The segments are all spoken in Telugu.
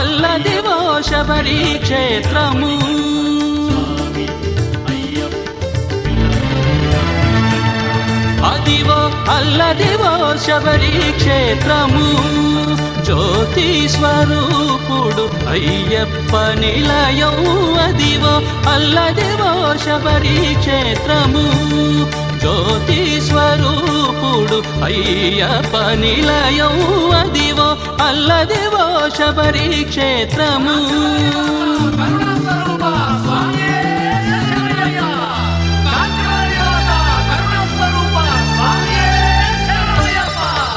అల్లదివో శబరి క్షేత్రము అదివో అల్లదివో శబరి క్షేత్రము జ్యోతి స్వరూపుడు అయ్యప్ప నిలయం అదివో అల్లదివో శబరి క్షేత్రము జ్యోతి స్వరూపుడు అయ్యప్ప నిలయం అదివో అల్లదివో శబరి క్షేత్రము కరుణాస్వరూప స్వామియే శరణయ్య కాంతివర్యోధ కరుణాస్వరూప స్వామియే శరణయ్యప్ప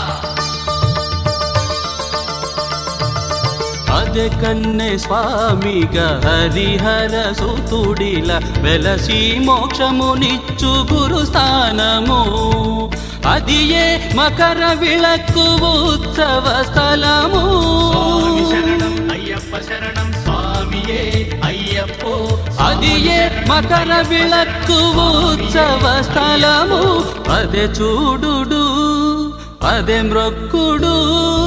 అదే కన్నె స్వామిగా హరిహర సుతుడిల వెలసి మోక్షమునిచ్చు గురుస్థానము అది ఏ మకర విళక్కు ఉత్సవ స్థలము స్వామి శరణం అయ్యప్ప శరణం స్వామియే అయ్యప్పో అది ఏ మకర విళక్కు ఉత్సవ స్థలము అదే చూడుడు అదే మ్రొక్కుడు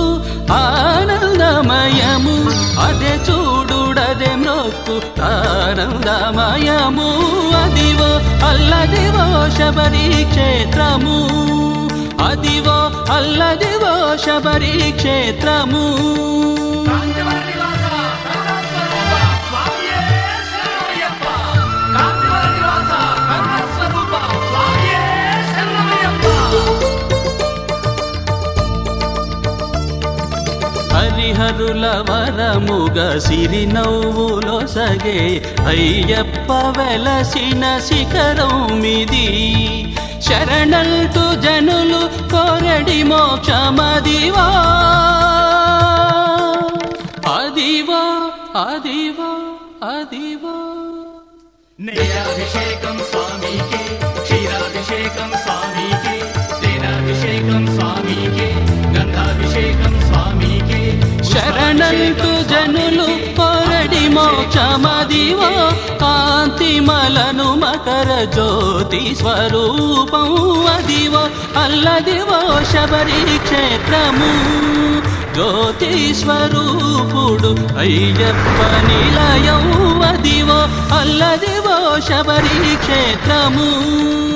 ఆనందమయము అదే చూడుడదే మ్రొక్కు ఆనందమయము అదివో అల్లదివో శబరి క్షేత్రము అదివో అల్లదివో శబరి క్షేత్రము కాంతివర్నివాస కరుణాస్వరూప స్వామియే శరణయ్యప్ప కాంతివర్నివాస కరుణాస్వరూప స్వామియే శరణయ్యప్ప హరిహరుల వరముగ సిరి నవ్వులో సగే అయ్యప్ప వెలసిన శిఖరం మిది శరణంటూ జనులు కోరడి మోక్షమదివా అదివా అదివా అదివా నేరాభిషేకం స్వామికే క్షీరాభిషేకం స్వామికే తేనాభిషేకం స్వామికే గంధాభిషేకం స్వామికే శరణంటూ జనులు కోరడి మోక్షమదివో కాంతిమలను మకర జ్యోతి స్వరూపం అదివో అల్లదివో శబరి క్షేత్రము జ్యోతి స్వరూపుడు అయ్యప్ప నిలయం అదివో అల్లదివో శబరి క్షేత్రము